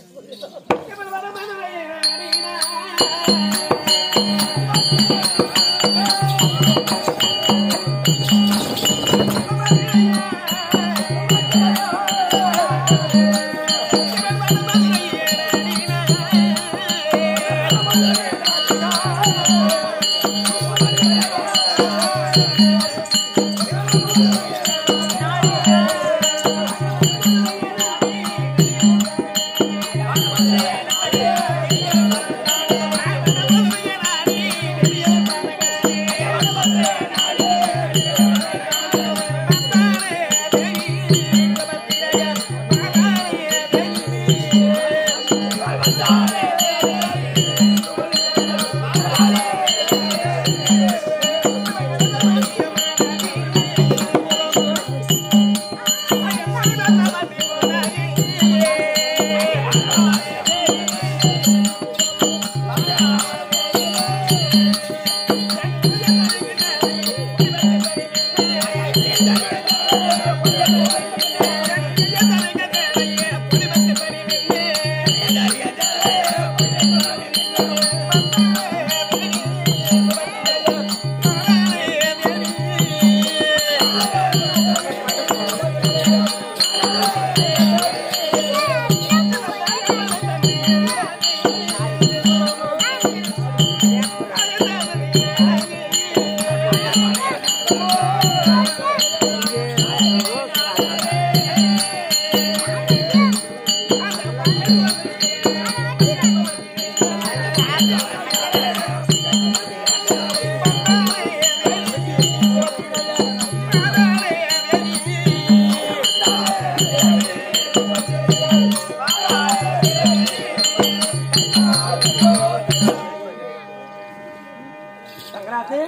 சங்கராத்து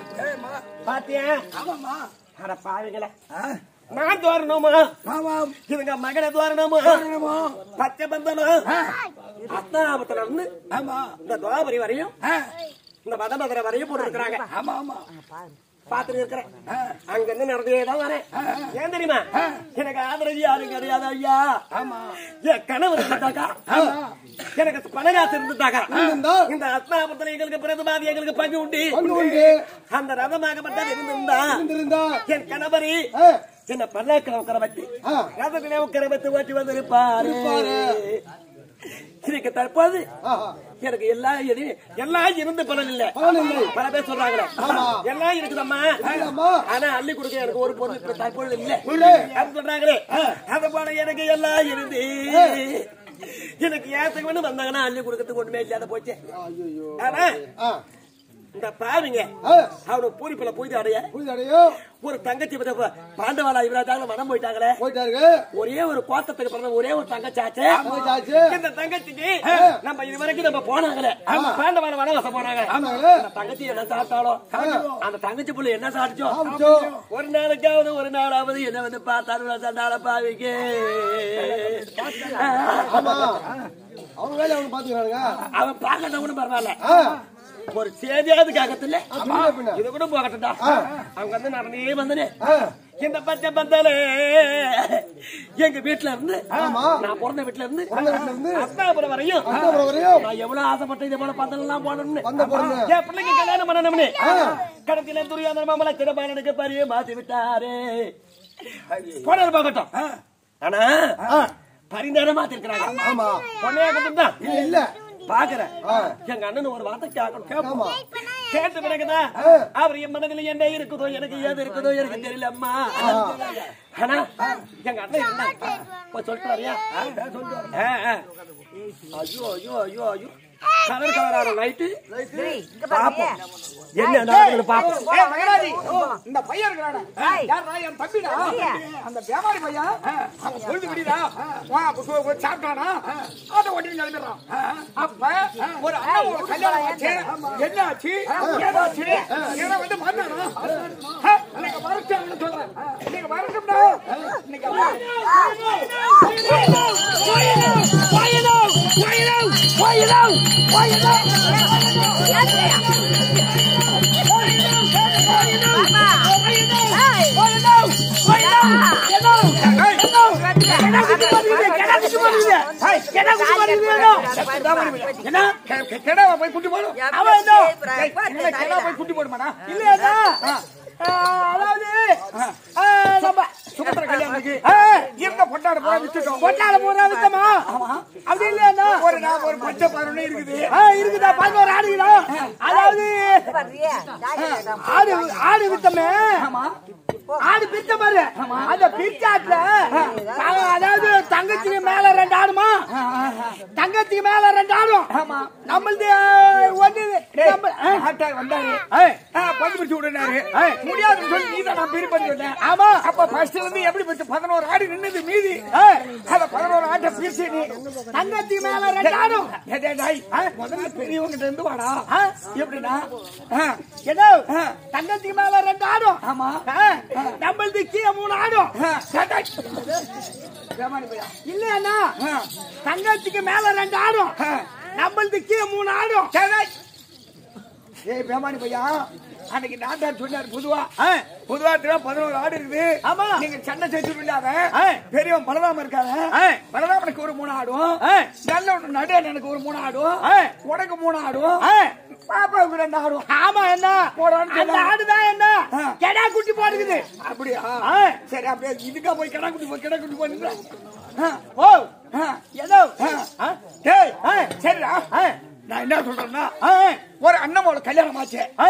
பாத்தியா ஆமாம்மா அட பாவிங்களே ஆ, நான் தோரணுமா ஆமாம் இவங்க மகனை தோரணுமா காரணமோ? பச்சை பந்தனம் ஆ, அத்தாபத்துல இருந்து ஆமா இந்த துவாபரி வரையும் ஆ, இந்த மதமதுரை வரையும் போட்டு இருக்கிறாங்க ஆமா ஆமா பாத்துட்டு இருக்கிறேன் ஆ, அங்க இருந்து நடந்தே தான் வரேன் ஏன் தெரியுமா எனக்கு ஆதரவு யாரும் கிடையாது ஐயா ஆமா என் கனவு இருந்துட்டாக்கா ஆமா எனக்கு பணகாசு இருந்துட்டாக்கா இருந்திருந்தா? இந்த அத்னாபத்துல எங்களுக்கு பிரதிபாதி எங்களுக்கு பங்கு உண்டு பங்கு உண்டு. அந்த ரதமாகப்பட்டது இருந்திருந்தா இருந்திருந்தா என் கணவரி ஆ, என்ன பல்லாக்க உட்கார வச்சு ஆ. ரதத்திலே உட்கார வச்சு ஓட்டி வந்திருப்பாரு இருப்பாரு. இதுக்கு தற்போது ஆஹா. எனக்கு எல்லாம் எது- எல்லாம் இருந்து பலன் இல்ல பலன் இல்லை. பல பேர் சொல்றாங்களே ஆமா. எல்லாம் இருக்குதம்மா இல்லம்மா. ஆனா அள்ளி கொடுக்க எனக்கு ஒரு பொருள் இப்ப தற்போது இல்ல இல்லை. அது சொல்றாங்களே அது போல எனக்கு எல்லாம் இருந்து எனக்கு ஏத்தவனு வந்தாங்கன்னா அள்ளி கொடுக்கறதுக்கு ஒண்ணுமே இல்லாத போச்சு ஐயையோ. ஆனா ஆ, இந்த பாவிங்க ஆ, அவனு பூரிப்புல போய் அடைய புரியுதாடையோ? ஒரு தங்கச்சி பத்த பாண்டவாளா இவராஜாங்க மனம் போயிட்டாங்களே போயிட்டாருங்க ஒரே ஒரு கோத்தத்துக்கு பிறந்த ஒரே ஒரு தங்கச்சாச்சு தங்கச்சாச்சு. இந்த தங்கச்சிக்கு நம்ம இது வரைக்கும் நம்ம போனாங்களே பாண்டவாள வனவாசம் போனாங்க ஆமாங்களே. அந்த தங்கச்சி என்ன சாப்பிட்டாலோ அந்த தங்கச்சி புள்ள என்ன சாப்பிச்சோ சாப்பிச்சோ. ஒரு நாளைக்காவது ஒரு நாளாவது என்ன வந்து பார்த்தாரு சண்டால பாவிக்கு ஆமா அவங்க வேலையை அவங்க பாத்துக்கிறானுங்க அவன் பார்க்கறத கூட பரவாயில்ல ஆ, ஒரு சேதியாவது கேட்கத்துல பின்ன, பின்ன. இது கூட போகட்டும்டா அவங்க வந்து நடந்தே வந்தனே ஆ, இந்த பச்சை பந்தலே எங்க வீட்டுல இருந்து ஆமா. நான் பிறந்த வீட்டுல இருந்து பிறந்த வீட்டுல இருந்து அத்தாபுரம் வரையும் அத்தாபுரம் வரையும் நான் எவ்வளவு ஆசைப்பட்டேன் இதே போல பந்தல் எல்லாம் போடணும்னு வந்த பொண்ணு. என் பிள்ளைக்கு கல்யாணம் பண்ணணும்னு கடத்தில துரியாதன மாமல சிறப்பாளனுக்கு பரிய மாத்தி விட்டாரே போனது போகட்டும் ஆனா பரிந்தாரம் மாத்தி இருக்கிறாங்க ஆமா பொண்ணையா கட்டுதான் இல்ல இல்ல பாக்குறேன் ஆ. எங்க அண்ணன் ஒரு வார்த்தை கேட்கணும் ஆமா கேட்ட பிறகுதான் அவர் என் மனதில் என்ன இருக்குதோ எனக்கு ஏது இருக்குதோ எனக்கு தெரியல அம்மா ஆனா எங்க அண்ணன் என்ன போய் சொல்லிட்டு வரியா ஆ, ஆ. ஐயோ ஐயோ ஐயோ ஐயோ கலர் கலரான லைட்டு பாப்போம் என்ன நடக்குதுன்னு பாப்போம் ஏய், மகராஜி, இந்த பையன் இருக்கிறானே, யார்றா, என் தம்பிடா. அந்த வியாபாரி பையன், அவன் சொல்லுது விடிடா. வா, அப்ப சோ- ஒரு சாப்பிட்டானா, அதை ஓட்டிட்டு கிளம்பிடுறான். அப்ப, ஒரு அண்ணன் ஒரு கல்யாணம் ஆச்சு. என்ன ஆச்சு? ஏதாச்சு? இவனை வந்து மாட்டானா? ஆ, இன்னைக்கு வரட்டும்னு சொல்றேன். இன்னைக்கு வரட்டும்டா. இன்னைக்கு என்ன குட்டி போடுறது வேணும்? என்ன கெ- கெ- கெடாவா போய் குட்டி போடும் அவன் என்ன? ஏய், என்னடா கெடா போய் குட்டி போடுமாடா இல்லையாடா? ஆ, அதாவது ஆ, நம்ம சுமத்திர கல்யாணத்துக்கு ஆ, இருந்த பொட்டாட போய் விட்டுட்டோம் பொட்டால போடுறா வித்தமா அப்படி இல்லையாடா ஒரு நான் ஒரு பச்சை பருவம் இருக்குது ஆ, இருக்குதா பதினோரு ஆடுகளா அதாவது ஆடு ஆடு வித்தமே ஆடு பித்த பாரு அந்த பிச்சாட்டுல அதாவது தங்கச்சிக்கு மேல ரெண்டு ஆடுமா தங்கச்சிக்கு மேல ரெண்டு ஆடும் நம்மளது ஒண்ணு நம்ம ஆ, ஆட்டா வந்தாரு ஏய், ஆ, பந்து பிடிச்சு விடுனாரு ஏய். முடியாதுன்னு சொல்லி நீ தான் நான் பிரி பண்ணி விட்டேன் ஆமா அப்ப ஃபர்ஸ்ட் இருந்து எப்படி பிடிச்சு பதினோரு ஆடு நின்னது மீதி ஏய், அத பதினோரு ஆட்டை பிரிச்சு நீ தங்கச்சிக்கு மேல ரெண்டு ஆடும் ஏய், டேய், டேய், முதல்ல பெரியவங்கிட்ட இருந்து வாடா ஆ, எப்படின்னா ஆ, ஏதோ ஆ. தங்கச்சிக்கு மேல ரெண்டு ஆடும் ஆமா ஆ, நம்மளது கீழே மூணு ஆடும் ஆ, டேய், டேய். வேமானி பையா. இல்லையாண்ணா ஆ, தங்கச்சிக்கு மேல ரெண்டு ஆடும் ஆ. நம்மளது கீழே மூணு ஆடும் டேய், டேய். ஏய் பேமானி பையா அன்னைக்கு நாட்டார் சொன்னார் பொதுவா ஆ, பொதுவாத்துல பதினோரு ஆடு இருக்குது ஆமா. நீங்க சண்டை செஞ்சு விடாத ஆ. பெரியவன் பலராம இருக்காங்க ஆ. பலராமனுக்கு ஒரு மூணு ஆடும் ஆ. நல்ல நடு எனக்கு ஒரு மூணு ஆடும் ஆ. உனக்கு மூணு ஆடும் ஆ. பாப்பாவுக்கு ரெண்டு ஆடும் ஆமா என்ன போடான்னு அந்த சொன்னாங்க. ஆடுதான் என்ன ஆ. கெடா குட்டி போடுக்குது அப்படியா ஆ. சரி அப்படியே இதுக்கா போய் கிடா குட்டி போய் கிடா குட்டி போய் ஓ ஆ. ஏதோ ஆ. ஆ, டேய் ஆ. சரிடா ஆ, நான் என்ன சொல்றேன்னா ஆ, ஒரு அண்ணமோட கல்யாணம் ஆச்சு ஆ,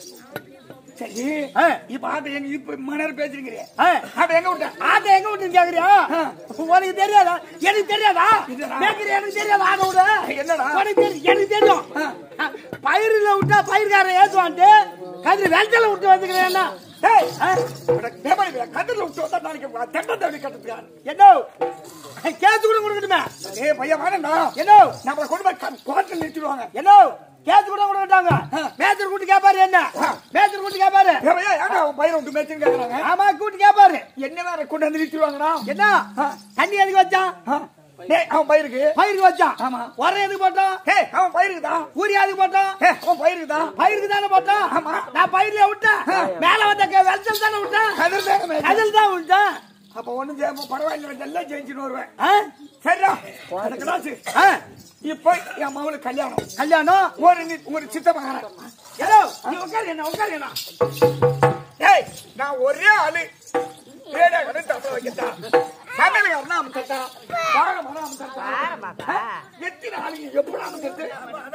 சரி ஆ. இப்ப ஆட்டு எங்க இப்ப மணர் பேசுறீங்க ஆ. ஆட்டு எங்க விட்ட ஆட்டை எங்க விட்டு கேக்குறியா உனக்கு தெரியாதா எனக்கு தெரியாதா இதுடா. கேக்குறியா எனக்கு தெரியாதா ஆட்டை விட என்னடா? உனக்கு தெரியும் எனக்கு தெரியும் ஆ. பயிரில் விட்டா பயிர்காரன் ஏத்துவான்ட்டு கதிரி வெள்ளத்துல விட்டு வந்துக்கிறேன் டேய் பேமானி கதிரில் விட்டு வந்தா நாளைக்கு தெண்டை தவடி கட்டுறதுக்காரு என்ன கேஸ் கூட கொடுக்கட்டுமே ஏய் பையன் வேணாம்டா என்ன நம்மளை கொண்டு போய் கோர்ட்டில் நிறுத்திடுவாங்க என்ன கேஸ் கூட கொடுக்கட்டாங்க மேத்தர் கூட்டி கேப்பாரு என்ன மேத்தர் கூட்டி கேப்பாரு ஏய் பையா ஏன்டா அவன் பையனை விட்டு மேய்ச்சின்னு கேட்கறாங்க ஆமா கூட்டி கேப்பாரு என்ன வேற கொண்டு வந்து நிறுத்திடுவாங்கடா என்ன தண்ணி எதுக்கு வச்சான் ஆ. டேய் அவன் பயிருக்கு பயிருக்கு வச்சான் ஆமா. உரம் எதுக்கு போட்டோம் ஏய் அவன் பயிருக்குதா கூறி எதுக்கு போட்டோம் ஏய் அவன் பயிருக்குதா பயிருக்கு தானே போட்டோம் ஆமா. நான் பயிர்ல விட்டேன் மேல வந்த க- வெள்ளத்தில் தானே விட்டேன் கதிர் தானே மேய்ச்சி. அதில் தான் விட்டேன் அப்ப ஒண்ணும் செய்யாம பரவாயில்ல எல்லாம் ஜெயிச்சுன்னு வருவேன் ஆ? சரிடா அந்த கிளாஸ் ஆ? இப்ப என் மகளுக்கு கல்யாணம் கல்யாணம் ஒரு நி- ஒரு சித்த மகன் ஏதோ நீ உட்காரு என்ன உட்காரு என்ன ஏய் நான் ஒரே ஆளு ஏடா கடை தப்ப வைக்கட்டா சமையல்காரனா அமுத்தட்டா வாழ மரம் அமுத்தட்டா எத்தனை ஆளுங்க எப்படி அமுத்தட்டு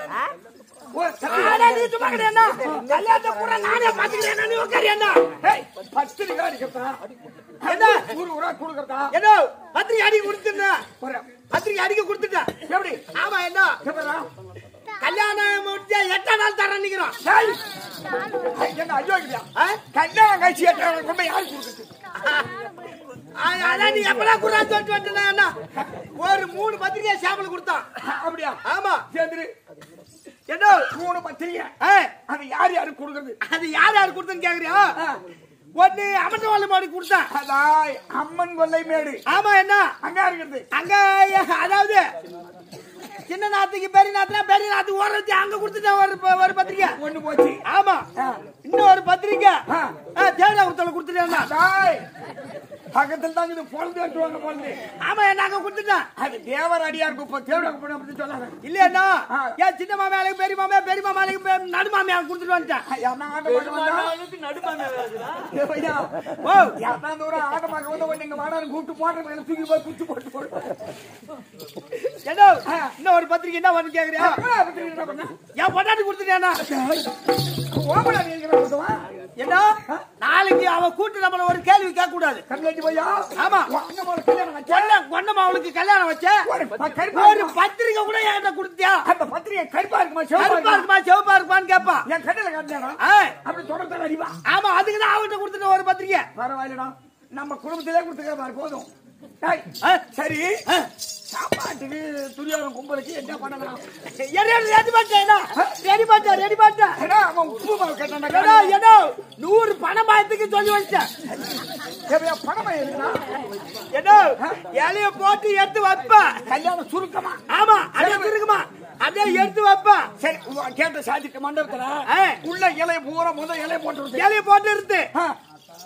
ஓ, சரி. ஆடா, நீ சும்மா கிடையாது என்ன? கல்யாணத்தை பூரா நானே பாத்துக்கிறேன் நீ உட்காரு என்ன ஏய், பத்திரிக்கை அடிக்கிறதா என்ன? ஊரு ஊரா கொடுக்கறதா ஏதோ பத்திரிக்கை அடிக்க கொடுத்துட்டேன் ஒரு பத்திரிக்கை அடிக்க கொடுத்துட்டேன் எப்படி ஆமா என்ன எப்படா? கல்யாணம் முடிஞ்சா எட்டாம் நாள் தரேன் நிக்கிறோம் ஏய், ஏய், என்ன ஐயோ இல்லையா ஆ? கல்யாணம் காட்சி எட்டாவது கொண்டு போய் யாருக்கு கொடுக்குறது ஆ, அதான் நீ எப்படா குறா சொல்லிட்டு வந்துட்டா என்ன? ஒரு மூணு பத்திரிக்கை சாம்பிள் கொடுத்தான் அப்படியா ஆமா சேர்ந்துரு என்ன மூணு பத்திரிக்கை ஆ, அது யார் யாருக்கு கொடுக்குறது அது யார் யார் கொடுத்தன்னு கேக்குறியா ஒண்ணு அமர்ந்தவாளி மாடி கொடுத்தான் அதாய் அம்மன் கொல்லை மேடு ஆமா என்ன அங்க இருக்கிறது அங்க அதாவது சின்ன நாத்துக்கு பெரிய நாத்துனா பெரிய நாத்து ஓடுறது அங்க கொடுத்துட்டேன் ஒரு ப- ஒரு பத்திரிக்கை ஒண்ணு போச்சு ஆமா இன்னும் ஒரு பத்திரிக்கை ஆ. தேவதா குத்தல கொடுத்துட்டேன் அதாய் பக்கத்துல தான் இது பொழுது வெட்டுவாங்க பொழுது ஆமா என்ன அங்க கொடுத்துட்டேன் அது தேவர் அடியாருக்கு இப்போ தேவடா போன அப்படி சொல்லாங்க இல்லையா ஆ. ஏன் சின்ன மாமியாளுக்கு பெரிய மாமியா பெரிய மாமியாளுக்கு நடு மாமியாளுக்கு கொடுத்துட்டு வந்துட்டேன் யாருன்னா ஆட்ட பார்க்க வந்தா ஏய் பையா, ஓ யாருன்னா தூரம் ஆட்ட பார்க்க வந்தா உடனே இங்க வாடான்னு கூப்பிட்டு போடுற மேல தூக்கி போய் குச்சி போட்டு போடு என்ன இன்னும் ஒரு பத்திரிக்கை என்ன வந்து கேக்குறியா ஆ, பத்திரிக்கை என்ன பண்ண? என் பொண்டாட்டி கொடுத்துட்டேனா ஓமலா நீ எங்க கொடுத்தவா? என்ன நாளைக்கு அவ கூட்டு நம்மள ஒரு கேள்வி கேட்க கூடாது கண்காட்சி பையா ஆமா. உன் அண்ணன் மேல கல்யாணம் ஆச்சா? கொண்ட கொண்டமா அவளுக்கு கல்யாணம் வச்ச ஒரு ப- கருப்பா ஒரு இருக்குமா? பத்திரிக்கை கூட என்கிட்ட கொடுத்தியா அந்த பத்திரிகை கருப்பா இருக்குமா சிவப்பா கருப்பா இருக்குமா? இருக்குமா சிவப்பா இருக்குமான்னு கேப்பா என் கண்ணில் காட்டினா ஆ, அப்படி தொடர்ந்து அடிவா ஆமா அதுக்கு தான் அவன்கிட்ட கொடுத்துட்ட ஒரு பத்திரிக்கை பரவாயில்லடா நம்ம குடும்பத்திலே கொடுத்துக்கிற மாதிரி போதும் டேய், ஆ. சரி ஆ. சாப்பாட்டுக்கு துரியோகம் கும்பலுக்கு என்ன பண்ணலாம் ரெடி ரெடி பண்ணிட்டேன் ரெடி பண்ணிட்டேன் ரெடி பண்ணிட்டேன் ஏடா, அவன் உப்பு மாவு கேட்டான்டா. ஏடோ ஏடோ நூறு பணம் பாயத்துக்கு சொல்லி வச்சேன் எப்படியா பணமா இருக்குதா? ஏடோ இலைய போட்டு எடுத்து வைப்ப கல்யாணம் சுருக்கமா ஆமா அப்படியே இருக்குமா அப்படியே எடுத்து வைப்ப சரி உன் கேட்ட சாதிக்கு மண்டபத்துல ஆ. உள்ள இலைய பூரா முத இலைய போட்டு விட்டு. இலைய போட்டு இருந்து ஆ.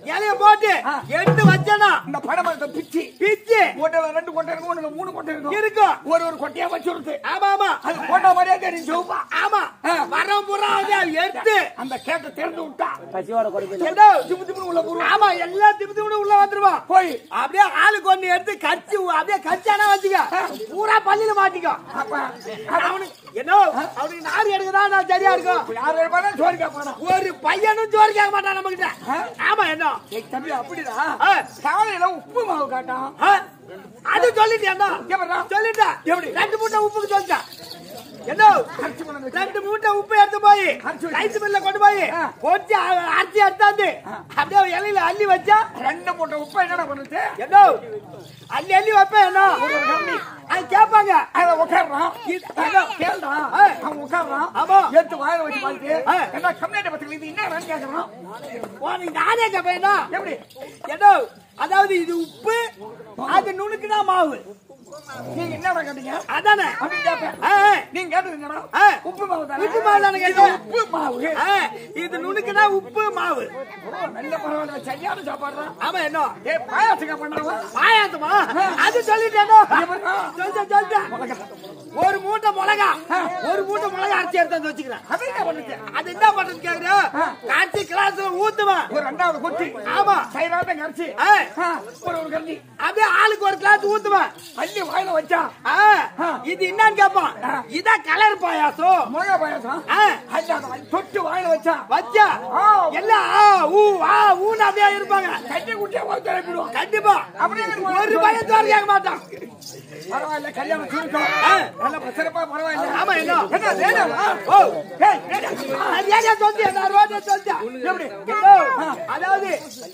இலைய போட்டு எடுத்து வச்சனா இந்த பனைமரத்தை பிச்சு பிச்சு ஒன்றுல ரெண்டு கொட்டை இருக்கும் ஒண்ணுல மூணு கொட்டை இருக்கும் இருக்கும் ஒரு ஒரு கொட்டையா வச்சுருது ஆமா ஆமா அது போட்ட மாதிரியே தெரியும் சிவப்பா ஆமா வரம் புறா அதை எடுத்து அந்த கேட்டை திறந்து விட்டா பசியோட கொடுப்பீங்க என்ன திப்பு திப்பு உள்ள போடுவோம் ஆமா எல்லா திப்பு திப்பு உள்ள வந்துருவான் போய் அப்படியே ஆளுக்கு ஒண்ணு எடுத்து கச்சி அப்படியே கச்சானா வச்சுக்க பூரா பள்ளியில மாட்டிக்கோ அப்ப அவனுக்கு என்ன அவனுக்கு நாறு எடுக்கதான் நான் சரியா இருக்கும் யார் வேணுமானா சோறு கேட்பானா ஒரு பையனும் சோறு கேட்க மாட்டான் நம்ம கிட்ட ஆமா என்ன ஏய் தம்பி அப்படிடா ஆ, காலையில உப்பு மாவு காட்டான் ஆ, அது சொல்லிட்டேன் எப்படிடா? சொல்லிட்டேன் எப்படி? ரெண்டு மூட்டை உப்புக்கு சொல்லிட்டேன் என்ன அரிசி கொண்டு வந்து ரெண்டு மூட்டை உப்பு எடுத்து போய் அரைச்சு வச்சு. ரைஸ் மில்ல கொண்டு போய் ஆ. போட்டு அ- அரைச்சி எடுத்தாந்து அப்படியே இலையில அள்ளி வச்சா ரெண்டு மூட்டை உப்பு என்னடா பண்ணுது என்ன அள்ளி அள்ளி வைப்பேன் என்ன அது கேட்பாங்க அத உட்கார்றான் இது- அதான். கேள்றான் ஆ. அவன் உட்கார்றான் ஆமா. எடுத்து வாயில வச்சு பார்த்து ஆ. என்ன கம்மியாட்ட பத்திரிக்கை இது என்ன கேட்கறான் உனக்கு நானே கேட்பேன் என்ன எப்படி என்ன அதாவது இது உப்பு அது நுணுக்குனா மாவு நீங்க என்னடா கேட்டீங்க அதானே அப்படி கேட்பேன் ஆ, ஆ. நீங்க கேட்டது என்னடா ஆ. உப்பு மாவு தானே உப்பு மாவு தானே இது கேட்டேன். உப்பு மாவு ஆ, இது நுணுக்குனா உப்பு மாவு ஓ, நல்ல பரவாயில்ல சரியான சாப்பாடு தான் ஆமா என்ன ஏ பாயாசங்க பண்றவன் பாயாசமா அது சொல்லிட்டேனோ எப்படிடா? சொல்லிட்டேன் சொல்லிட்டேன் ஒரு மூட்டை மிளகா ஒரு மூட்டை மிளகா அரைச்சி எடுத்து வந்து வச்சுக்கிறேன் அது என்ன பண்ணுச்சு அது என்ன பண்றது கேக்குற காய்ச்சி கிளாஸ்ல ஊத்துவேன் ஒரு ரெண்டாவது கொட்டி ஆமா சைராத்த கரைச்சி ஆ, ஆ, ஒரு ஒரு கஞ்சி அப்படியே ஆளுக்கு ஒரு கிளாஸ் ஊத்துவேன் அள்ளி வாயில வச்சா ஆ, இது என்னன்னு கேட்பான் இதான் கலர் பாயாசம் மிளகா பாயாசம் ஆ, அள்ளி அதை தொட்டு வாயில வச்சா வச்சா ஆ. எல்லாம் ஆ, ஊ ஆ ஊன்னு அப்படியே இருப்பாங்க கட்டி குட்டியா போய் கிளப்பிடுவோம் கண்டிப்பா அப்படியே இருக்கு. ஒரு பையன் தோறு கேட்க மாட்டான் பரவாயில்ல கல்யாணம் சுருக்கம் ஆ. நல்ல சிறப்பா பரவாயில்ல ஆமா என்ன என்ன ரேடியோவா? ஓ ஏய், ரேடியோ. அது ஏன் சொல்லியா நான் ரோட்ல சொல்லிட்டேன் எப்படி? ஓ, அதாவது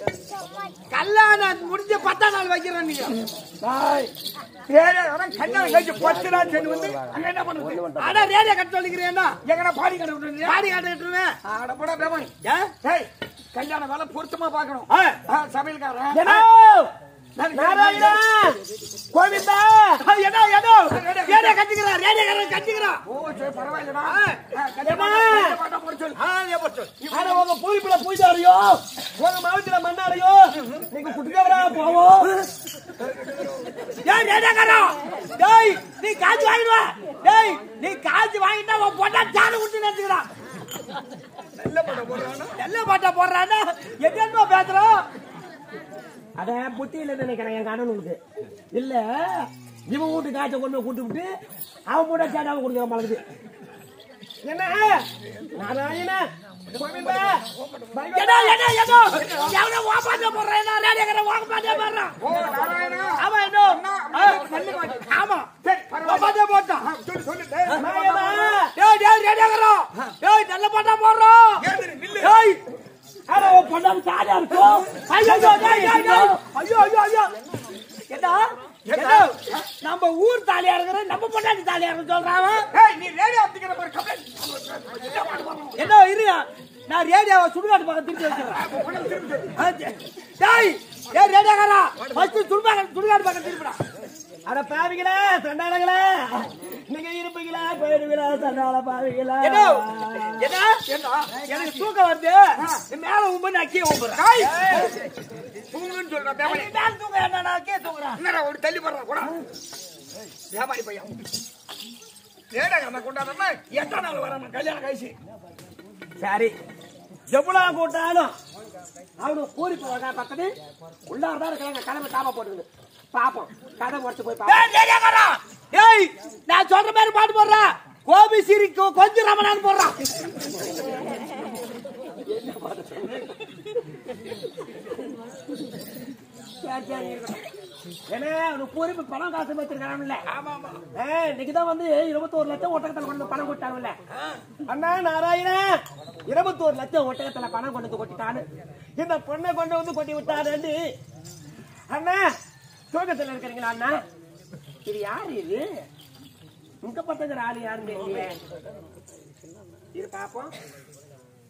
கல்யாணம் முடிஞ்ச பத்தாம் நாள் வைக்கிறேன் நீங்க டேய், ரேடியோ வரம் கல்யாணம் கழிச்சு பத்து நாள் சென்று வந்து அங்க என்ன பண்ணுது ஆனா ரேடியோ கட்ட சொல்லிக்கிறேன் எங்கடா பாடி கடை விட்டுருந்தியா? பாடி காட்டுவேன் ஆட போடா பேமானி. டேய், கல்யாண வேலை பொருத்தமா பார்க்கணும் ஆ, சமையல்காரன் நாராயணா கோவிந்தா என்ன என்ன ரேடியோ கட்டிக்கிறான் ரேடியோ கட்டுறேன் கட்டிக்கிறான் ஓ சரி பரவாயில்லடா ஆ. ஆ, கல்யாணம் ஏம்மா? கழிச்சு பாட்டா போட சொல்லு. ஆனா உங்க பூமிப்புல பூஜாரியோ உங்க மாவட்டத்துல மண்ணாரையோ நீங்க குட்டுக்கவரா போவோம் ஏய் ரேடியோக்காரா டேய் நீ காசு வாங்கிட்டு வா டேய் நீ காசு வாங்கிட்டா உன் பொண்ணா ஜான விட்டு நினைச்சுக்கிறான் நல்ல பாட்டா போடுறானா? நல்ல பாட்டா போடுறானா என்னமா பேசுறோம் அத புத்தி இல்லைன்னு நினைக்கிறேன் என் கணவனுக்கு இல்ல இவன் வீட்டு காய்ச்ச கொண்டு போய் கூட்டு விட்டு அவன் கூட சேட்டாவை கொடுக்குற பழகுது என்ன நாராயண கோவிந்தா, என்ன என்ன என்ன எவனோ வாப்பாட்ட போடுறேன் ரேடியோக்காரன் வாப்பாட்ட போடுறான் ஓ, நாராயணா. அவன் என்ன ஆ, நல்ல பாட்டு. ஆமா சரி, பரவாயில்ல. வாப்பாட்ட போட்டான் ஆ, சொல்லு, சொல்லு. டேய், நாயமா. டேய் டேய் ரேடியோக்காரன் டேய் நல்ல பாட்டா போடுறோம் ஏந்திரு, நில்லு. டேய் ஆனா உன் பொண்டாட்டி சாடியா இருக்கும் ஐயோ ஐயோ டேய் டேய் டேய் ஐயோ ஐயோ ஐயோ என்ன என்ன நம்ம ஊர் தாலியா இருக்கிற நம்ம பொண்டாட்டி தாலியா இருக்கு சொல்றான் அவன். ஏய், நீ ரேடியோ அடிக்கிற பாரு, complaint. என்ன பாட்டு பாடுறோம்? என்ன இருங்க நான் ரேடியோவை சுடுகாட்டு பக்கம் திருப்பி வச்சிடறேன் ஆ, டே- டேய் டேய் ரேடியோக்காரா ஃபர்ஸ்ட் சுடுகாடு சுடுகாடு பக்கம் திருப்பிடா அட பாவிகளே சண்டாளங்களே நீங்க இருப்பீங்களா போயிடுவீங்களா சண்டாள பாவிகளா என்ன என்ன என்ன எனக்கு தூக்கம் வருது நீ மேல உம்பு நான் கீழே உம்புறேன் ஏய், தூங்குன்னு சொல்றா, பேமானி. மேல தூக்கம் என்ன நான் கீழே தூங்குறேன் என்னடா ஒரு தள்ளி போடுறா கூட வியாபாரி பையன் ரேடியோ கொண்டாடுறா எத்தனை நாள் வரணும் கல்யாணம் கழிச்சு சரி எவ்வளவு கூட்டாலும் அவனு கூறி போக பக்கத்து உள்ளாரதான் இருக்கிறாங்க கிளம்பி தாம போட்டுருது பாப்போம் கதை முடிச்சு போய் பாப்போம் டேய் ரேடியோக்காரா டேய் நான் சொல்ற மாதிரி பாட்டு போடுறா கோபி சிரி கொ- கொஞ்சம் ரமணான்னு போடுறான் சரி, சரி, இருக்கட்டும். ஏன்னா அவனுக்கு பூரிப்பு பணம் காசு வச்சிருக்காங்கல்ல ஆமா ஆமா இன்னைக்கு தான் வந்து இருபத்தோரு லட்சம் ஒட்டகத்துல கொண்டு வந்து பணம் கொட்டாங்கல்ல அண்ணா நாராயண இருபத்தோரு லட்சம் ஒட்டகத்துல பணம் கொண்டு வந்து கொட்டிட்டானு இந்த பொண்ணை கொண்டு வந்து கொட்டி விட்டாரு அண்ணா தூக்கத்துல இருக்கிறீங்களா அண்ணா இது யாரு இது உங்க பத்தங்கிற ஆளு யாருன்னு தெரியல இது பாப்போம்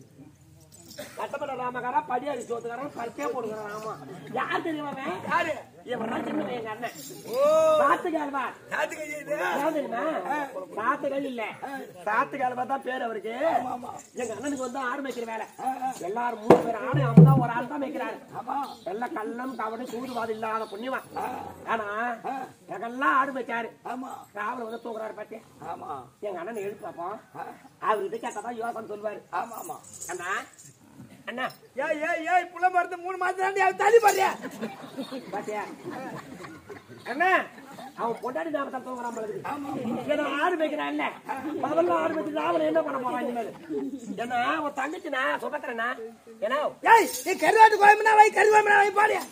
கட்டப்பட்ட ராமகாரா படியாரி சோத்துக்காரன் பருத்தே போடுகிறான் ஆமா யார் தெரியுமா அவன்? யாரு இவன் தான் சின்ன பையன் எங்க அண்ணன் சாத்துக்கால்வா தெரியுமா சாத்துக்கால் இல்ல சாத்துக்கால்வா தான் பேர் அவருக்கு எங்க அண்ணனுக்கு வந்து ஆடு மேய்க்கிற வேலை எல்லாரும் மூணு பேர் ஆடு அவன் தான் ஒரு ஆள் தான் மேய்க்கிறாரு எல்லாம் கள்ளம் கவனி சூடுவாது இல்லாத புண்ணியமா ஆனா எங்கெல்லாம் ஆடு மேய்ச்சாரு காவல வந்து தூக்குறாரு பாத்தியா எங்க அண்ணன் எழுப்பு பார்ப்போம் அவர் இது கேட்டதான் யோசனை சொல்லுவாரு ஆமா ஆமா அண்ணா அண்ணா ஏய் ஏய் ஏய் புள்ள மருந்து மூணு மாசம் தாண்டி அவன் தள்ளி பாரியா பாத்தியா அண்ணா அவன் பொண்டாடி நாம தப்பு வராம இருக்குது ஏன்னா ஆடு மேய்க்கிறான் இல்ல முதல்ல ஆடு மேய்ச்சி அவன் என்ன பண்ண போறான் இனிமேல் ஏன்னா அவன் தங்கச்சினா சுபத்திரனா ஏன்னா ஏய் நீ கருவாட்டு கோயம்புனா வை கருவாம்புனா வை பாடியா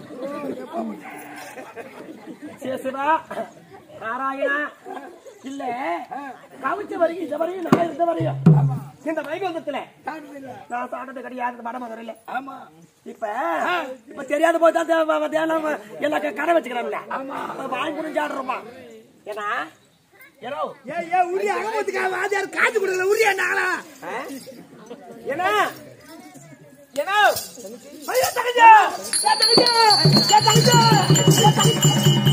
சிவா நாராயணா இல்ல கவிச்ச வரைக்கும் இந்த வரையும் நான் இருந்த வரையும் இந்த வைகுந்தத்துல நான் சாப்பிட்டது கிடையாது வட மதுரையில ஆமா இப்ப இப்ப தெரியாத போது தான் தேவ- தேவ- தேவ- எல்லாம் க- கடை வச்சுக்கிறான்ல வாங்கி புரிஞ்சு ஆடுறோமா ஏன்னா ஏனோ ஏய் ஏய் உரி அகமத்துக்கா வாதியார் காத்து கொடுக்கல உரியா நாளா ஏன்னா ஏன்னா ஐயா தகஜா ஏ தகஜா ஏ தகஜா ஏ தகஜா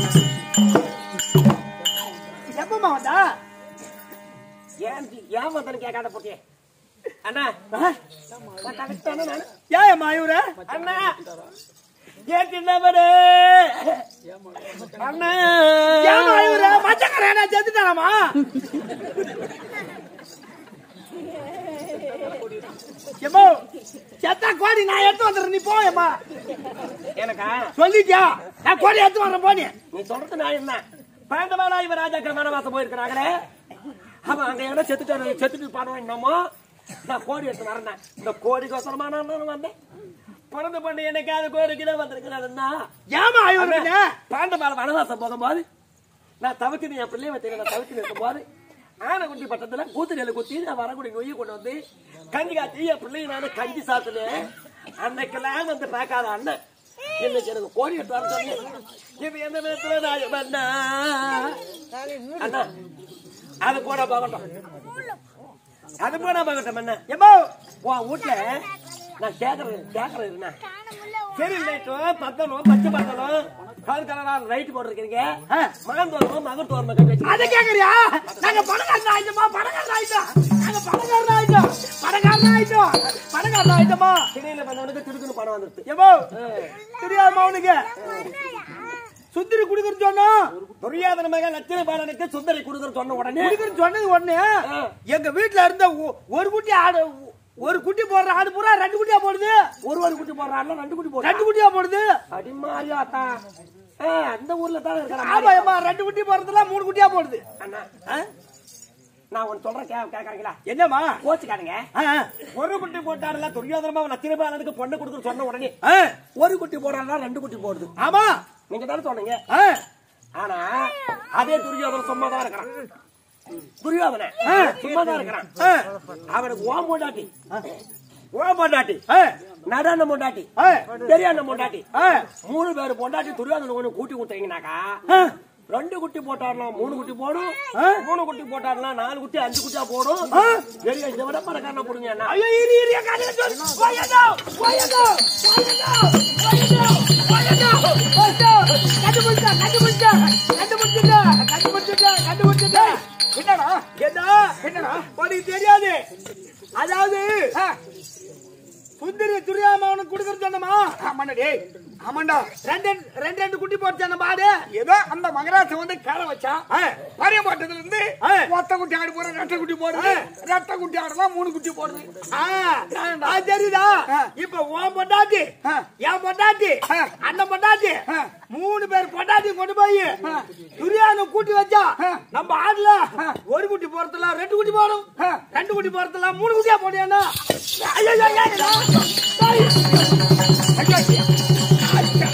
எப்பமா வந்தா ஏன் தி- ஏன் வந்தனு கேட்காத போட்டியே அண்ணா நான் கரெக்டான நானு ஏன் மாயூர அண்ணா ஏன் சின்னவரே அண்ணா ஏன் மாயூர மச்சக்கரானா செத்துட்டானாமா எம்மோ செத்தா கோடி நான் எடுத்து வந்துடுறேன் நீ போயம்மா எனக்கா சொல்லிட்டியா நான் கோடி எடுத்து வரேன் போனி நீ சொல்றது நான் என்ன பாண்டவாளா இவ ராஜாக்கள் வனவாசம் போயிருக்கிறாங்களே அவன் அங்க எங்கன்னா செத்துட்டு செத்துட்டு பாடுவான் என்னமோ நான் கோடி எடுத்து வரேன் இந்த கோடிக்கோசரமா நான் வந்தேன் பிறந்த பண்ணி என்னைக்காவது கோரிக்கை தான் வந்திருக்கிறாருன்னா ஏமா ஆயுர்வேத பாண்டவாள வனவாசம் போகும்போது நான் தவிர்த்து என் பிள்ளைய வச்சு நான் தவிர்த்து இருக்கும்போது ஆனகுண்டி பட்டத்துல கூத்து நெல் குத்தி நான் வரக்கூடிய நொய்யை கொண்டு வந்து கஞ்சி காத்தி என் பிள்ளைய நான் கஞ்சி சாப்பிட்டேன் அன்னைக்கெல்லாம் வந்து பார்க்காத அண்ணன் இன்னைக்கு எனக்கு கோடி எடுத்து வர சொன்னீங்க இது எந்த விதத்துல நான் பண்ணா அண்ணா அது போனா பார்க்கட்டும் அது போனா பார்க்கட்டும் அண்ணா எம்மோ உன் வீட்டுல நான் கேக்குறேன் கேக்குறேன் என்ன சரி லைட்டும் பத்தலும் பச்சை பத்தலும் கலர் கலரா லைட் போட்டிருக்கீங்க மகன் தோறமும் மகன் தோறமும் கட்டி வச்சு அத கேக்குறியா நாங்க பணக்காரன் ஆயிட்டோமா பணக்காரன் ஆயிட்டோம் நாங்க பணக்காரன் ஆயிட்டோம் பணக்காரன் ஆயிட்டோம் பணக்காரன் ஆயிட்டோமா திணையில பண்ணவனுக்கு திருக்குன்னு பணம் வந்துருச்சு எம்மோ தெரியாம அவனுக்கு சுத்திரி குடுக்குறது சொன்னோம் துரியாதன மகன் லட்சண பாலனுக்கு சுந்தரி கொடுக்குற சொன்ன உடனே குடுக்குறது சொன்னது ஒண்ணு எங்க வீட்டுல இருந்த ஒ- ஒரு குட்டி ஆடு ஒரு குட்டி போடுற ஆடு பூரா ரெண்டு குட்டியா போடுது ஒரு ஒரு குட்டி போடுறான்ல ரெண்டு குட்டி போடுறான் ரெண்டு குட்டியா போடுது அடிமாரியாத்தா அந்த ஊர்ல தான் இருக்கிற ஆமா ஏமா ரெண்டு குட்டி போடுறதுல மூணு குட்டியா போடுது அண்ணா ஆ? நான் ஒன்னு சொல்றேன் கே கேட்கறீங்களா என்னம்மா கோச்சுக்காடுங்க ஆ, ஆ. ஒரு குட்டி போட்டாருல துரியோதனமா லட்சண பாலனுக்கு பொண்ணு கொடுக்குற சொன்ன உடனே ஆ, ஒரு குட்டி போடுறாங்களா ரெண்டு குட்டி போடுது ஆமா நீங்க தானே சொன்னீங்க ஆ, ஆனா அதே துரியோதன சும்மா தான் இருக்கிறான் துரியோதன சும்மா தான் இருக்கிறான் ஆ, அவனுக்கு ஓம் பொண்டாட்டி ஓம் பொண்டாட்டி ஆ, நடன பொண்டாட்டி ஆ, பெரியாண்ண பொண்டாட்டி ஆ. மூணு பேர் பொண்டாட்டி துரியோதன ஒண்ணு கூட்டி கொடுத்தீங்கன்னாக்கா ஆ. ரெண்டு குட்டி போட்டாருனா மூணு குட்டி போடும் மூணு குட்டி போட்டாருனா நாலு குட்டி அஞ்சு குட்டியா போடும் பெரிய இதை விட பணக்காரனா போடுங்க அண்ணா ஐயோ இரு இரு என் காதுல சொல்லு. போயதோ, போயதோ, போயதோ, போயதோ, போயதோ, போயதோ. கண்டுபிடிச்சா, கண்டுபிடிச்சா, கண்டுபிடிச்சிட்டா, கண்டுபிடிச்சிட்டா, கண்டுபிடிச்சிட்டா. என்னடா என்ன என்னடா உனக்கு தெரியாது அதாவது சுந்தரி துரியாமா உனக்கு கொடுக்கறது சொன்னமா ஆமாண்டா டேய் ஆமாண்டா ரெண்டு ரெண்டு ரெண்டு குட்டி போட்டு நம்ம ஆடு ஏதோ அந்த மகராசன் வந்து கேள வச்சா பரிய போட்டதுல இருந்து ஒத்த குட்டி ஆடு போற ரெட்டை குட்டி போடுது ரெட்டை குட்டி ஆடுலாம் மூணு குட்டி போடுது ஆ தெரியுதா இப்ப உன் பொண்டாட்டி என் பொண்டாட்டி அண்ணன் பொண்டாட்டி மூணு பேர் பொண்டாட்டி கொண்டு போய் துரியானு கூட்டி வச்சா நம்ம ஆடுல ஒரு குட்டி போறதுல ரெண்டு குட்டி போடும் ரெண்டு குட்டி போறதுல மூணு குட்டியா போடியானா ஐயோ ஐயோ, ஐயோ, ஐயோ. ஐயோ, ஐயோ. ஐயோ.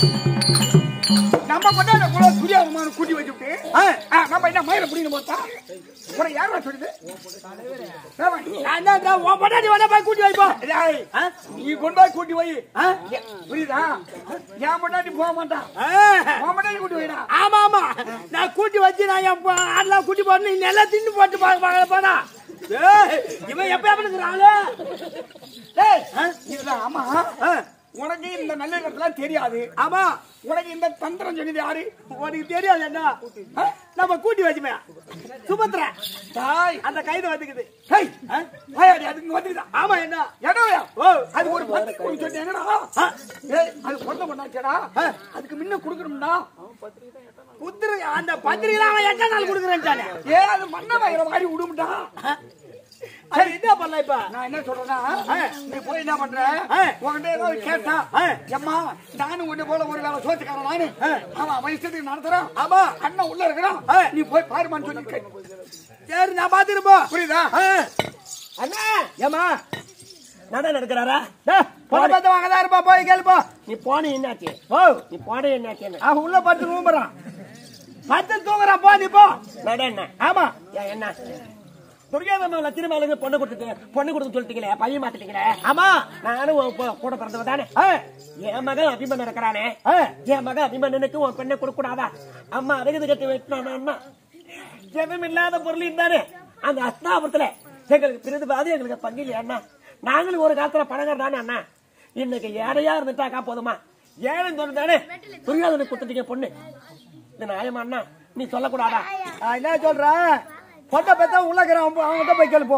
நம்ம கொண்டாட கூட துரியாதமான கூட்டி வச்சுட்டு நம்ம என்ன மயில புடிக்கணும் போத்தா உனக்கு யாரா சொல்லுது ஏம்மா, நான் தான் தான் உன் பொண்டாட்டி வேணா போய் கூட்டி வைப்பா டேய், ஆ? நீ கொண்டு போய் கூட்டி வை ஆ? ஏ, புரியுதா என் பொண்டாட்டி போக மாட்டான் உன் பொண்டாட்டி கூட்டி வைடா ஆமா ஆமா நான் கூட்டி வச்சு நான் என் பொ- ஆடெல்லாம் கூட்டி போட்டு நீ நல்லா தின்னு போட்டு பாக்க போனா இவன் எப்ப எப்ப இருக்கிறாங்களே டேய், ஆ? இதுதான், ஆமா ஆ? உனக்கு இந்த நல்ல இடத்துலாம் தெரியாது ஆமா உனக்கு இந்த தந்திரம் சொன்னது யாரு உனக்கு தெரியாது என்ன ஆ? நம்ம கூட்டி வச்சுமே சுபத்ரா தாய் அந்த கைது வந்துக்குது ஹேய், ஆ? வாயாடி, அது இங்க வந்துக்குதா? ஆமா என்ன என்னடா? ஓ அது ஒரு பத்து கொடுக்க சொன்னீங்க, என்னடா? ஆ? ஏய், அது பொண்ணு பண்ணாச்சேடா? ஆ, அதுக்கு முன்ன கொடுக்கணும்டா. புத்திர அந்த பத்திரிகை அவன் எட்ட நாள் கொடுக்குறேன் ஏய், அது மண்ணை வாயில வாரி விடும்டா. சரி என்ன பண்ணலாம் இப்ப நான் என்ன சொல்றேன்னா, நீ போய் என்ன பண்ற? ஆ. உன்கிட்ட ஏதாவது கேட்டா, ஆ. எம்மா, நானும் உன்னை போல ஒரு வேளை சோத்துக்காரன் நானு. அவன் அவன் இஷ்டத்துக்கு நடத்துறான். ஆமா அண்ணன் உள்ள இருக்கிறான். ஆ. நீ போய் பாருமான்னு சொல்லி கே- சரி நான் பாத்துருப்போம் புரியுதா அண்ணா ஏமா நட நடக்கிறாரா பொண்ணு பார்த்து வாங்கதான் இருப்பா போய் கேளுப்பா நீ போன என்னாச்சு ஓ நீ போன என்னாச்சு என்ன அவன் உள்ள படுத்து ரூம்புறான் பத்து தூங்குறான் போ நீ போ நட என்ன ஆமா ஏன் என்ன துர்காதம்மா லட்சுமி மேலுக்கு பொண்ணு கொடுத்துட்டு பொண்ணு கொடுத்து சொல்லிட்டீங்களே பையன் மாத்திட்டீங்களே ஆமா நானும் உன் கூட- கூட பிறந்தவ தானே ஆ. என் மகன் அபிமன் இருக்கிறானே ஆ. என் மகன் அபிமன்னனுக்கு உன் பெண்ணை கொடுக்க கூடாதா அம்மா அருகது கட்டி வெட்டினானா ஜெபம் இல்லாத பொருள் இருந்தானே அந்த அஸ்தாபுரத்துல எங்களுக்கு பிரிந்து பாதி எங்களுக்கு பங்கு இல்லையா அண்ணா நாங்களும் ஒரு காலத்துல பணக்கார தானே அண்ணா இன்னைக்கு ஏழையா இருந்துட்டாக்கா போதுமா ஏழை தானே துரியாதனுக்கு கொடுத்துட்டீங்க பொண்ணு இது நியாயமா அண்ணா நீ சொல்லக்கூடாதா நான் என்ன சொல்றேன் பொட்டை பெத்தா உள்ளக்கிறேன் அவன்கிட்ட போய் கேளு போ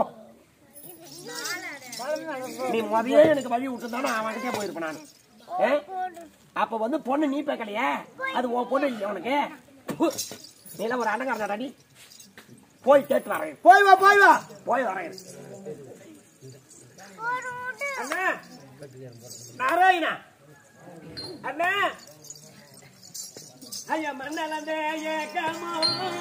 நீ முதல்ல எனக்கு வழி விட்டுதானே அவன்கிட்டே போயிருப்பேன் நான் ஏ? அப்ப வந்து பொண்ணு நீ பேக்கலையே அது உன் பொண்ணு இல்லையா உனக்கு பு. நீ எல்லாம் ஒரு அண்ணங்காரடா நீ போய் கேட்டு வரேன் போய் வா போய் வா போய் வரேன் அண்ணா நாராயணா அண்ணா ஐயா மன்னலந்தே ஏக்கமோ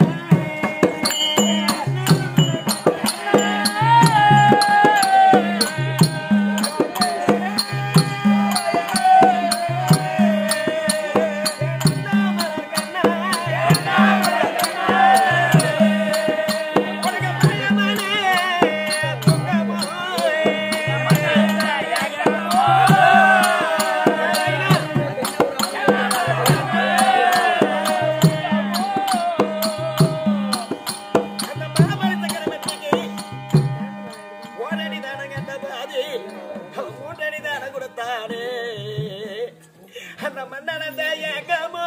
அந்த மகாபாரத கிரமத்துக்கு ஓடடி தான கேட்ட பாதி மூட்டடி தான கொடுத்தானே அந்த மன்னனந்த ஏக்கமோ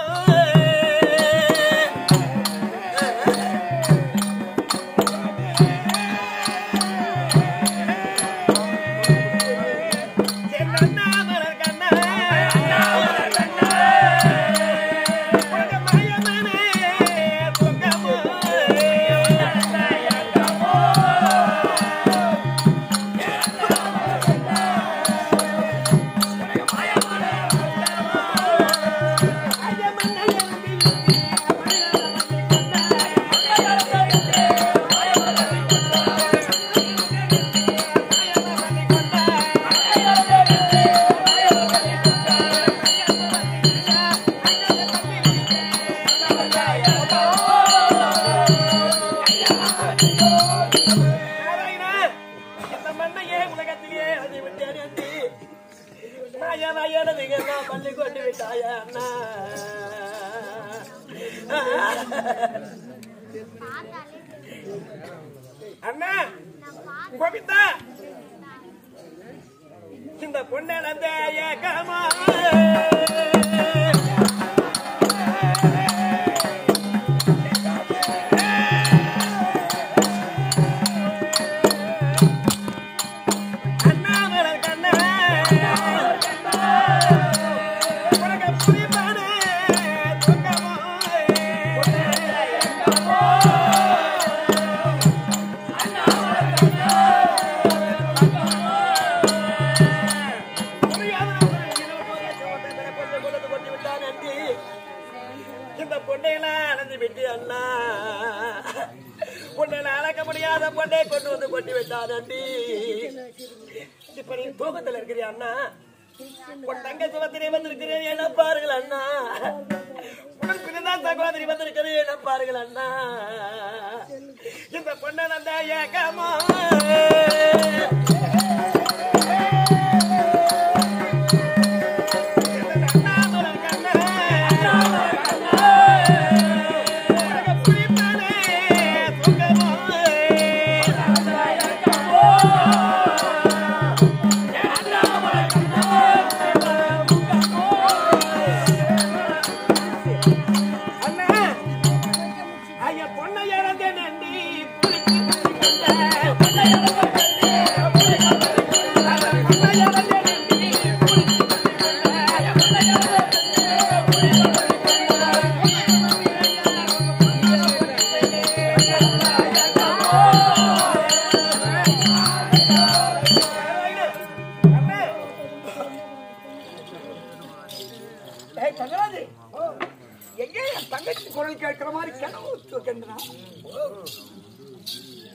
என் அண்ணா மலர் கண்ணா உனக்கு மாயமானே துங்கமோ நாராயணா, இந்த மண்ணையே உலகத்திலே அதை விட்டு அறிந்து, மாயமாயனது எல்லாம் பள்ளி கொண்டு விட்டாயா அண்ணா. அண்ணா கோபித்தா இந்த பொண்ணந்த ஏக்கமா அண்ணாமலர் கண்ணா உனக்கு புரிப்பானே துக்கமோ இந்த பொண்ணையெல்லாம் அணைஞ்சு விட்டு அண்ணா பொண்ணை அளக்க முடியாத பொண்ணை கொண்டு வந்து கொண்டு விட்டான் அண்டி இப்ப நீ தூக்கத்துல இருக்கிறியா அண்ணா உன் தங்க சுகத்திலே வந்திருக்கிறேன் என்ன பாருங்கள் அண்ணா உடன் பின்னதான் சகோதரி வந்திருக்கிறேன் என்ன பாருங்கள் அண்ணா இந்த பொண்ணை நந்தா ஏக்கமா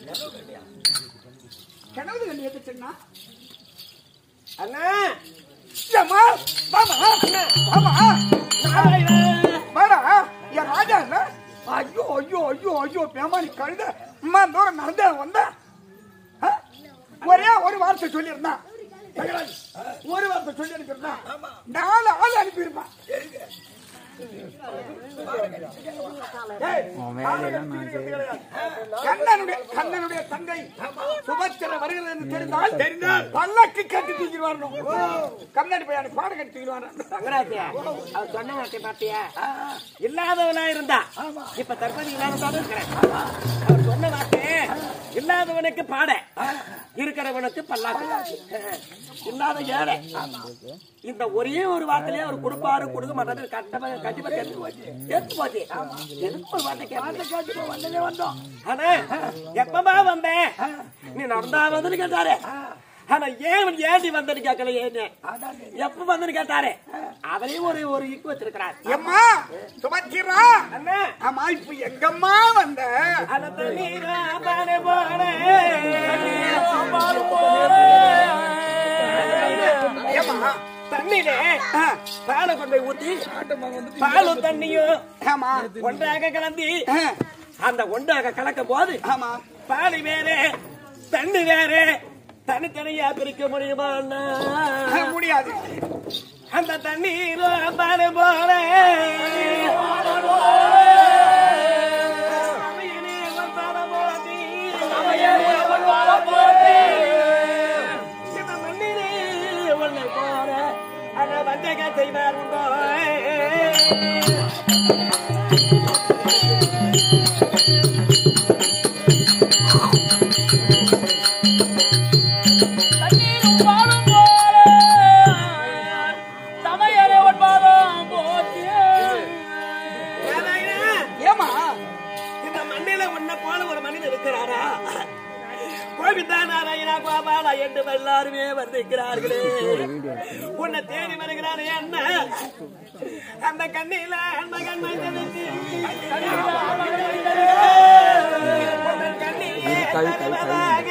கிணவுது கண்ணி எதுச்சுன்னா அண்ணா ஏம்மா வாமா வாமா நாராயணா வாடா என் ராஜா இல்ல ஐயோ ஐயோ ஐயோ ஐயோ பேமானி கழுத அம்மா தூரம் நடந்தே வந்த ஒரே ஒரு வார்த்தை சொல்லியிருந்தான் தங்கராஜ், ஒரு வார்த்தை சொல்லி அனுப்பியிருந்தான் நாலு ஆள் அனுப்பியிருப்பான் ஏய், கண்ணனுடைய கண்ணனுடைய தங்கை சுபத்திர வருகிறது என்று தெரிந்தால் தெரிந்தால் பல்லக்கு கட்டி தூக்கி வரணும் கண்ணாடி பையன் பாட கட்டி தூக்கி வரணும் தங்கராஜே அவர் சொன்ன வார்த்தை பார்த்தியா இல்லாதவனா இருந்தா இப்ப தற்போது இல்லாதவனாக இருக்கிறேன் அவர் சொன்ன வார்த்தை இல்லாதவனுக்கு பாட இருக்கிறவனுக்கு பல்லாக்கு இல்லாத ஏழை இந்த ஒரே ஒரு வார்த்தையிலே அவர் கொடுப்பாரு கொடுக்க மாட்டாரு கண்டிப்பா கண்டிப்பா தெரிஞ்சு போச்சு தெரிஞ்சு போச்சு எதுக்கு ஒரு வார்த்தை கேட்டு வந்ததே வந்தோம் ஆனா எப்பமா வந்தேன் நீ நடந்தா வந்து கேட்டாரு ஆனா ஏன் ஏண்டி வந்தன்னு கேட்கல ஏன்னு எப்ப வந்தன்னு கேட்டாரு அவரையும் ஒரு ஒரு இக்கு வச்சிருக்கிறார் எம்மா சுபத்திரா அண்ணா ஆமா இப்ப எங்கம்மா வந்த அத தண்ணீரா பாரு போனே ஏம்மா தண்ணியிலே பாலை கொண்டு போய் ஊத்தி பாலும் தண்ணியும் ஆமா ஒன்றாக கலந்து ஆ, அந்த ஒன்றாக கலக்கும் போது ஆமா பால் வேறு தண்ணி வேறு தனித்தனியா பிரிக்க முடியுமா அண்ணா? ஆ, முடியாது அந்த தண்ணீரும் பாரு போல சமையலே வந்தார போதி. இந்த மண்ணிலே உன்னை போல அந்த வஞ்சக செய்வார் உண்டோ தண்ணீரும் பாலும் போல சமையலை ஒன்பாலும் போச்சு ஏனாயினா? ஏமா இந்த மண்ணில உன்னை போல ஒரு மனிதன் இருக்கிறாரா கோவிந்தா நாராயணா கோபாலா என்று எல்லாருமே வந்திருக்கிறார்களே உன்னை தேடி வருகிறாரே என்ன அந்த கண்ணில அந்த கண்ணை கணிச்சு உன் கண்ணிலே தருவதாக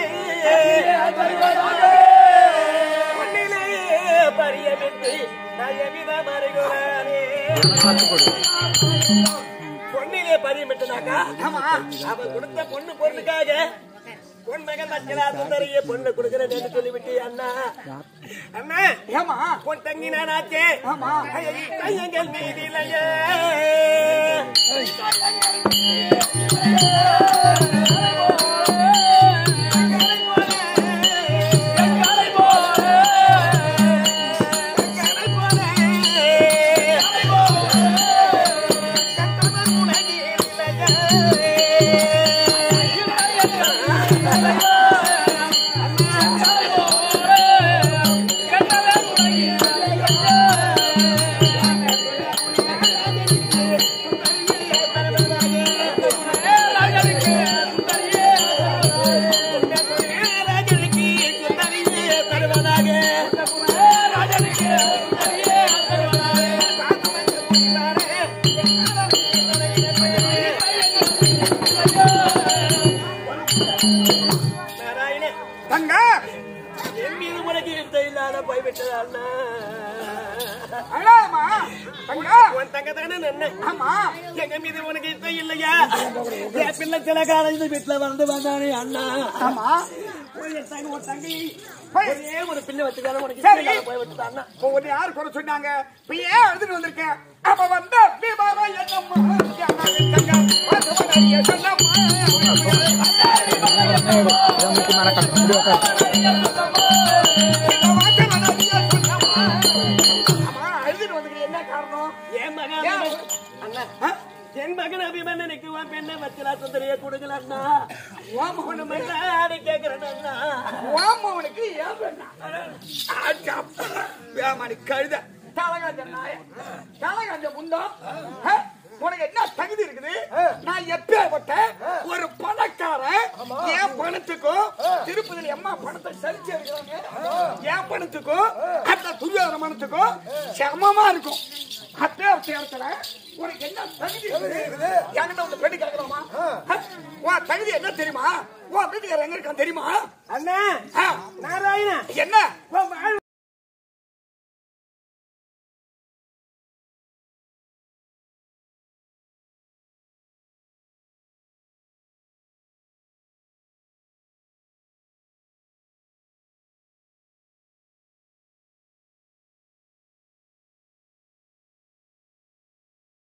உன்னிலே பரியமின்றி நயவித மருகிறாரே பொண்ணிலே பரியமிட்டனாக்கா ஆமா அவன் கொடுத்த பொண்ணு பொண்ணுக்காக பொன் மகன் அச்சலா சுந்தரிய பொண்ணு கொடுக்கிறேன்னு சொல்லிவிட்டு அண்ணா அண்ணா ஏமா பொன் தங்கி நானாச்சே ஆமா கையங்கள் மீதிலையே நாராயணே தங்க என் மீது உனக்கு யுத்தம் இல்லாத போய்விட்டது அண்ணா அழாமா தங்க உன் தங்க தானே நன்ன ஆமா எங்க மீது உனக்கு யுத்தம் இல்லையா என் பிள்ளை சில காலம் இந்த வீட்டுல வந்து வந்தானே அண்ணா ஆமா ஒரு தங்க ஒரு தங்கை போய். ஒரே ஒரு பிள்ளை வச்சுக்கான உனக்கு சரி. யுத்தம் இல்லாத போய் விட்டது அண்ணா இப்போ உன்னை யார் குறை சொன்னாங்க இப்ப ஏன் எழுதிட்டு வந்திருக்கேன் அவ வந்த விவாதம் என்னம்மா யாராவது தங்க வாசவனாரிய சொன்னம்மா வாசவனாரிய சொன்னம்மா அம்மா எழுதிட்டு வந்திருக்க என்ன காரணம் என் மகன் ஏன்? அபிமன்- அண்ணா ஆ? என் மகன் அபிமன்னனுக்கு உன் பெண்ணை வச்சலா சுந்தரிய கொடுக்கல அண்ணா உன் மகனை உன்னை மல்லாடி கேக்குறேன் அண்ணா உன் மகனுக்கு ஏன் வேண்டாம் ஆச்சா, வேமானி கழுத தலகாஞ்ச நாய தலகாஞ்ச முண்டம் ஆ? உனக்கு என்ன தகுதி இருக்குது நான் எப்பேற்பட்ட ஒரு பணக்காரன் என் பணத்துக்கும் திருப்பதியில் எம்மா பணத்தை சரிச்சு இருக்கிறாங்க என் பணத்துக்கும் அந்த துரியோதன பணத்துக்கும் சமமா இருக்கும் அப்பே இடத்துல உனக்கு என்ன தகுதி இருக்குது என்கிட்ட வந்து பெண்ணு கேட்கலாமா உன் தகுதி என்ன தெரியுமா உன் வீட்டுக்காரர் எங்க இருக்கான் தெரியுமா அண்ணா ஆ, நாராயணா என்ன